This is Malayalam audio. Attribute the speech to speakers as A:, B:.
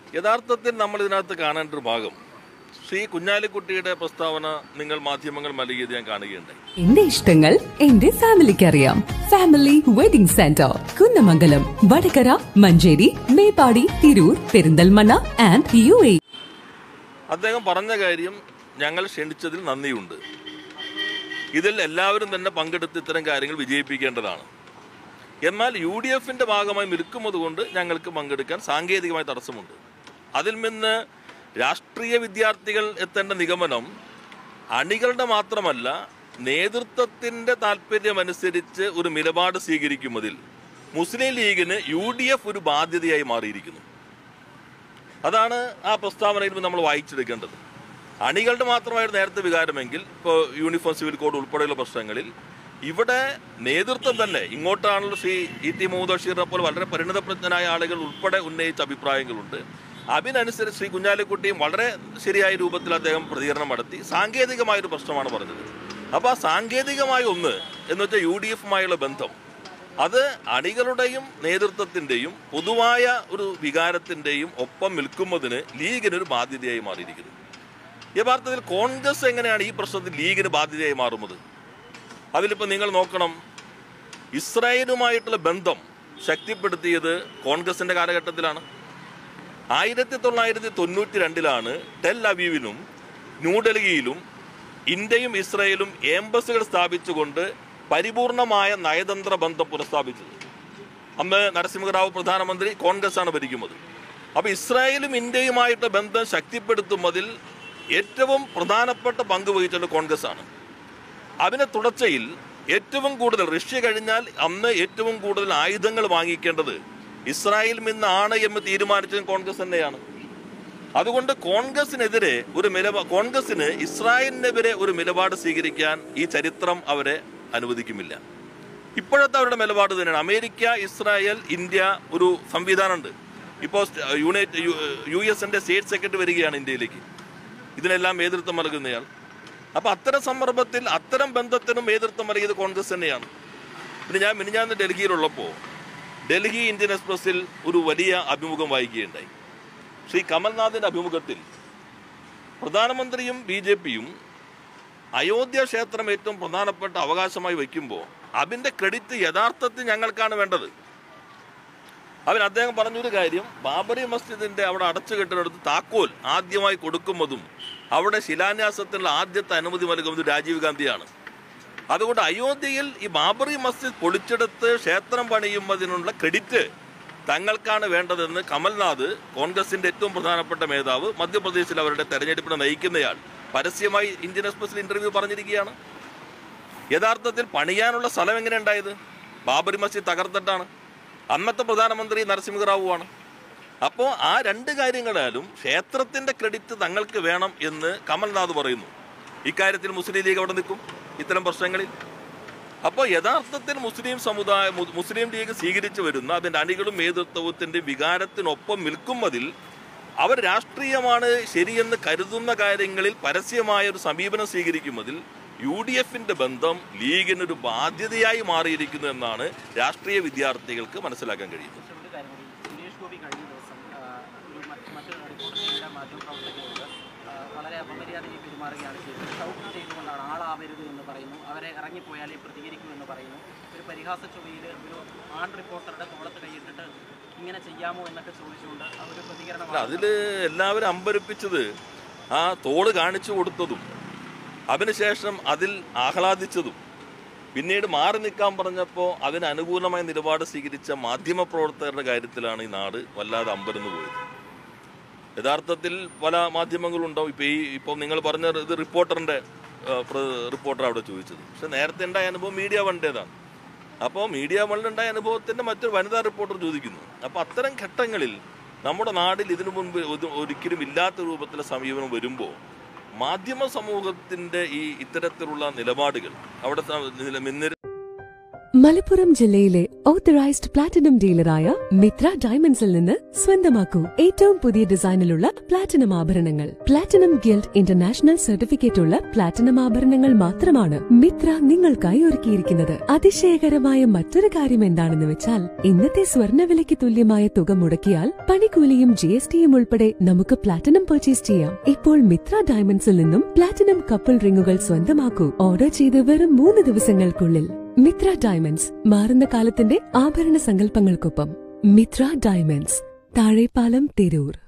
A: യഥാർത്ഥത്തിൽ നമ്മൾ ഇതിനകത്ത് കാണേണ്ട ഒരു ഭാഗം ശ്രീ കുഞ്ഞാലിക്കുട്ടിയുടെ പ്രസ്താവന നിങ്ങൾ മാധ്യമങ്ങൾ നൽകിയത് ഞാൻ കാണുകയുണ്ടായി
B: എന്റെ ഇഷ്ടങ്ങൾ എന്റെ ഫാമിലിക്ക് അറിയാം family wedding centre Kunnamangalam Vadakara Manjeri Meppadi Tirur Perinthalmanna and U A
A: അദ്ദേഹം പറഞ്ഞ കാര്യം ഞങ്ങൾ ക്ഷണിച്ചതിൽ നന്ദിയുണ്ട് ഇതിൽ എല്ലാവരും തന്നെ പങ്കെടുത്ത് ഇത്തരം കാര്യങ്ങൾ വിജയിപ്പിക്കേണ്ടതാണ് എന്നാൽ യു ഡി എഫിന്റെ ഭാഗമായി നിൽക്കുന്നത് കൊണ്ട് ഞങ്ങൾക്ക് പങ്കെടുക്കാൻ സാങ്കേതികമായ തടസ്സമുണ്ട് അതിൽ നിന്ന് രാഷ്ട്രീയ വിദ്യാർത്ഥികൾ എത്തേണ്ട നിഗമനം അണികളുടെ മാത്രമല്ല നേതൃത്വത്തിന്റെ താല്പര്യമനുസരിച്ച് ഒരു നിലപാട് സ്വീകരിക്കുന്നതിൽ മുസ്ലിം ലീഗിന് യു ഡി എഫ് ഒരു ബാധ്യതയായി മാറിയിരിക്കുന്നു അതാണ് ആ പ്രസ്താവനയിൽ നിന്ന് നമ്മൾ വായിച്ചെടുക്കേണ്ടത് അണികളുടെ മാത്രമായിരുന്നു നേരത്തെ വികാരമെങ്കിൽ ഇപ്പോൾ യൂണിഫോം സിവിൽ കോഡ് ഉൾപ്പെടെയുള്ള പ്രശ്നങ്ങളിൽ ഇവിടെ നേതൃത്വം തന്നെ ഇങ്ങോട്ടാണല്ലോ ശ്രീ ഇ ടി മുഹമ്മദ് ബഷീറിനെ പോലെ വളരെ പരിണിതപ്രജ്ഞനായ ആളുകൾ ഉൾപ്പെടെ ഉന്നയിച്ച അഭിപ്രായങ്ങളുണ്ട് അതിനനുസരിച്ച് ശ്രീ കുഞ്ഞാലിക്കുട്ടിയും വളരെ ശരിയായ രൂപത്തിൽ അദ്ദേഹം പ്രതികരണം നടത്തി സാങ്കേതികമായ ഒരു പ്രശ്നമാണ് പറഞ്ഞത് അപ്പോൾ ആ സാങ്കേതികമായ ഒന്ന് എന്ന് വെച്ചാൽ യു ഡി എഫുമായുള്ള ബന്ധം അത് അണികളുടെയും നേതൃത്വത്തിന്റെയും പൊതുവായ ഒരു വികാരത്തിന്റെയും ഒപ്പം നിൽക്കുന്നതിന് ലീഗിന് ഒരു ബാധ്യതയായി മാറിയിരിക്കുന്നു യഥാർത്ഥത്തിൽ കോൺഗ്രസ് എങ്ങനെയാണ് ഈ പ്രശ്നത്തിൽ ലീഗിന് ബാധ്യതയായി മാറുന്നത് അതിലിപ്പോൾ നിങ്ങൾ നോക്കണം ഇസ്രായേലുമായിട്ടുള്ള ബന്ധം ശക്തിപ്പെടുത്തിയത് കോൺഗ്രസിന്റെ കാലഘട്ടത്തിലാണ് ആയിരത്തി തൊള്ളായിരത്തി തൊണ്ണൂറ്റി രണ്ടിലാണ് ടെൽ അവീവിലും ന്യൂഡൽഹിയിലും ഇന്ത്യയും ഇസ്രായേലും എംബസികൾ സ്ഥാപിച്ചുകൊണ്ട് പരിപൂർണമായ നയതന്ത്ര ബന്ധം പുനഃസ്ഥാപിച്ചത് അന്ന് നരസിംഹറാവു പ്രധാനമന്ത്രി കോൺഗ്രസ് ആണ് ഭരിക്കുന്നത് അപ്പോൾ ഇസ്രായേലും ഇന്ത്യയുമായിട്ട് ബന്ധം ശക്തിപ്പെടുത്തുന്നതിൽ ഏറ്റവും പ്രധാനപ്പെട്ട പങ്ക് വഹിച്ചത് കോൺഗ്രസ് ആണ് അതിന്റെ തുടർച്ചയിൽ ഏറ്റവും കൂടുതൽ റഷ്യ കഴിഞ്ഞാൽ അന്ന് ഏറ്റവും കൂടുതൽ ആയുധങ്ങൾ വാങ്ങിക്കേണ്ടത് ഇസ്രായേൽ നിന്നാണ് എന്ന് തീരുമാനിച്ചത് കോൺഗ്രസ് തന്നെയാണ് അതുകൊണ്ട് കോൺഗ്രസിനെതിരെ ഒരു നിലപാ കോൺഗ്രസിന് ഇസ്രായേലിനെതിരെ ഒരു നിലപാട് സ്വീകരിക്കാൻ ഈ ചരിത്രം അവരെ അനുവദിക്കുമില്ല ഇപ്പോഴത്തെ അവരുടെ നിലപാട് തന്നെയാണ് അമേരിക്ക ഇസ്രായേൽ ഇന്ത്യ ഒരു സംവിധാനമുണ്ട് ഇപ്പോൾ യുണൈറ്റ് യു എസിന്റെ സ്റ്റേറ്റ് സെക്രട്ടറി വരികയാണ് ഇന്ത്യയിലേക്ക് ഇതിനെല്ലാം നേതൃത്വം നൽകുന്നയാൾ അപ്പൊ അത്തരം സന്ദർഭത്തിൽ അത്തരം ബന്ധത്തിനും നേതൃത്വം നൽകിയത് കോൺഗ്രസ് തന്നെയാണ് പിന്നെ ഞാൻ മിനിഞ്ഞാന്ന് ഡൽഹിയിലുള്ളപ്പോൾ ഡൽഹി ഇന്ത്യൻ എക്സ്പ്രസിൽ ഒരു വലിയ അഭിമുഖം വായിക്കുകയുണ്ടായി ശ്രീ കമൽനാഥിന്റെ അഭിമുഖത്തിൽ പ്രധാനമന്ത്രിയും ബി ജെ പിയും അയോധ്യ ക്ഷേത്രം ഏറ്റവും പ്രധാനപ്പെട്ട അവകാശമായി വയ്ക്കുമ്പോൾ അതിന്റെ ക്രെഡിറ്റ് യഥാർത്ഥത്തിൽ ഞങ്ങൾക്കാണ് വേണ്ടത് അവൻ അദ്ദേഹം പറഞ്ഞൊരു കാര്യം ബാബറി മസ്ജിദിന്റെ അവിടെ അടച്ചുകെട്ടിനടുത്ത് താക്കോൽ ആദ്യമായി കൊടുക്കുന്നതും അവിടെ ശിലാന്യാസത്തിനുള്ള ആദ്യത്തെ അനുമതി നൽകുന്നത് രാജീവ് ഗാന്ധിയാണ് അതുകൊണ്ട് അയോധ്യയിൽ ഈ ബാബറി മസ്ജിദ് പൊളിച്ചെടുത്ത് ക്ഷേത്രം പണിയുന്നതിനുള്ള ക്രെഡിറ്റ് തങ്ങൾക്കാണ് വേണ്ടതെന്ന് കമൽനാഥ് കോൺഗ്രസിന്റെ ഏറ്റവും പ്രധാനപ്പെട്ട നേതാവ് മധ്യപ്രദേശിൽ അവരുടെ തെരഞ്ഞെടുപ്പിനെ നയിക്കുന്നയാൾ പരസ്യമായി ഇന്ത്യൻ എക്സ്പ്രസിൽ ഇന്റർവ്യൂ പറഞ്ഞിരിക്കുകയാണ് യഥാർത്ഥത്തിൽ പണിയാനുള്ള സ്ഥലം എങ്ങനെ ഉണ്ടായത് ബാബറി മസ്ജിദ് തകർത്തിട്ടാണ് അന്നത്തെ പ്രധാനമന്ത്രി നരസിംഹറാവു ആണ് അപ്പോൾ ആ രണ്ട് കാര്യങ്ങളാലും ക്ഷേത്രത്തിന്റെ ക്രെഡിറ്റ് തങ്ങൾക്ക് വേണം എന്ന് കമൽനാഥ് പറയുന്നു ഇക്കാര്യത്തിൽ മുസ്ലിം ലീഗ് അവിടെ നിൽക്കും ഇത്തരം പ്രശ്നങ്ങളിൽ അപ്പോൾ യഥാർത്ഥത്തിൽ മുസ്ലിം സമുദായ മു- മുസ്ലിം ലീഗ് സ്വീകരിച്ചു വരുന്ന അതിന്റെ അണികളും നേതൃത്വത്തിന്റെ വികാരത്തിനൊപ്പം നിൽക്കുന്നതിൽ അവർ രാഷ്ട്രീയമാണ് ശരിയെന്ന് കരുതുന്ന കാര്യങ്ങളിൽ പരസ്യമായ ഒരു സമീപനം സ്വീകരിക്കുന്നതിൽ യു ഡി എഫിന്റെ ബന്ധം ലീഗിനൊരു ബാധ്യതയായി മാറിയിരിക്കുന്നു എന്നാണ് രാഷ്ട്രീയ വിദ്യാർത്ഥികൾക്ക് മനസ്സിലാക്കാൻ കഴിയുന്നത്
C: പക്ഷേ ഒരു കാര്യം കൂടി സുരേഷ് ഗോപി കഴിഞ്ഞ ദിവസം ആ, ഒരു മറ്റ് മറ്റൊരു റിപ്പോർട്ടറിന്റെ മാധ്യമപ്രവർത്തകരോട് ആ, വളരെ അപമര്യാദയിൽ പെരുമാറുകയാണ് ചെയ്തത് ഷൗട്ട് ചെയ്തുകൊണ്ടാണ് ആളാവരുത് എന്ന് പറയുന്നു അവരെ ഇറങ്ങിപ്പോയാലേ പ്രതികരിക്കൂ എന്ന് പറയുന്നു ഒരു പരിഹാസ ചൊവ്വയിൽ ഒരു ആൺ റിപ്പോർട്ടറുടെ തോളത്ത് കൈയിട്ടിട്ട് ഇങ്ങനെ ചെയ്യാമോ എന്നൊക്കെ ചോദിച്ചുകൊണ്ട് ആ ഒരു
A: അല്ല
C: പ്രതികരണം
A: അതില് എല്ലാവരും അമ്പരപ്പിച്ചത് ആ തോള് കാണിച്ചു കൊടുത്തതും അതിനുശേഷം അതിൽ ആഹ്ലാദിച്ചതും പിന്നീട് മാറി നിൽക്കാൻ പറഞ്ഞപ്പോൾ അതിന് അനുകൂലമായ നിലപാട് സ്വീകരിച്ച മാധ്യമപ്രവർത്തകരുടെ കാര്യത്തിലാണ് ഈ നാട് വല്ലാതെ അമ്പരന്ന് പോയത് യഥാർത്ഥത്തിൽ പല മാധ്യമങ്ങളുണ്ടാവും ഇപ്പോൾ ഈ ഇപ്പോൾ നിങ്ങൾ പറഞ്ഞ ഇത് റിപ്പോർട്ടറിൻ്റെ റിപ്പോർട്ടർ അവിടെ ചോദിച്ചത് പക്ഷെ നേരത്തെ ഉണ്ടായ അനുഭവം മീഡിയ വണ്ടേതാണ് അപ്പോൾ മീഡിയ വണ്ടുണ്ടായ അനുഭവത്തിൻ്റെ മറ്റൊരു വനിതാ റിപ്പോർട്ടർ ചോദിക്കുന്നു അപ്പോൾ അത്തരം ഘട്ടങ്ങളിൽ നമ്മുടെ നാട്ടിൽ ഇതിനു മുൻപ് ഒരു- ഒരിക്കലും ഇല്ലാത്ത രൂപത്തിലെ സമീപനം വരുമ്പോൾ മാധ്യമ സമൂഹത്തിൻ്റെ ഈ ഇത്തരത്തിലുള്ള നിലപാടുകൾ അവിടെ സ- നില- മുൻനിര
B: മലപ്പുറം ജില്ലയിലെ ഓത്തറൈസ്ഡ് പ്ലാറ്റിനം ഡീലറായ മിത്ര ഡയമണ്ട്സിൽ നിന്ന് സ്വന്തമാക്കൂ ഏറ്റവും പുതിയ ഡിസൈനിലുള്ള പ്ലാറ്റിനം ആഭരണങ്ങൾ പ്ലാറ്റിനം ഗിൽഡ് ഇന്റർനാഷണൽ സർട്ടിഫിക്കറ്റ് ഉള്ള പ്ലാറ്റിനം ആഭരണങ്ങൾ മാത്രമാണ് മിത്ര നിങ്ങൾക്കായി ഒരുക്കിയിരിക്കുന്നത് അതിശയകരമായ മറ്റൊരു കാര്യം എന്താണെന്ന് വെച്ചാൽ ഇന്നത്തെ സ്വർണ്ണവിലയ്ക്ക് തുല്യമായ തുക മുടക്കിയാൽ പണിക്കൂലിയും ജി എസ് ടിയും ഉൾപ്പെടെ നമുക്ക് പ്ലാറ്റിനം പർച്ചേസ് ചെയ്യാം ഇപ്പോൾ മിത്ര ഡയമണ്ട്സിൽ നിന്നും പ്ലാറ്റിനം കപ്പിൾ റിങ്ങുകൾ സ്വന്തമാക്കൂ ഓർഡർ ചെയ്ത് വെറും മൂന്ന് ദിവസങ്ങൾക്കുള്ളിൽ മിത്ര ഡയമണ്ട്സ് മാറുന്ന കാലത്തിന്റെ ആഭരണ സങ്കല്പങ്ങൾക്കൊപ്പം മിത്ര ഡയമണ്ട്സ് താഴെപ്പാലം തിരൂർ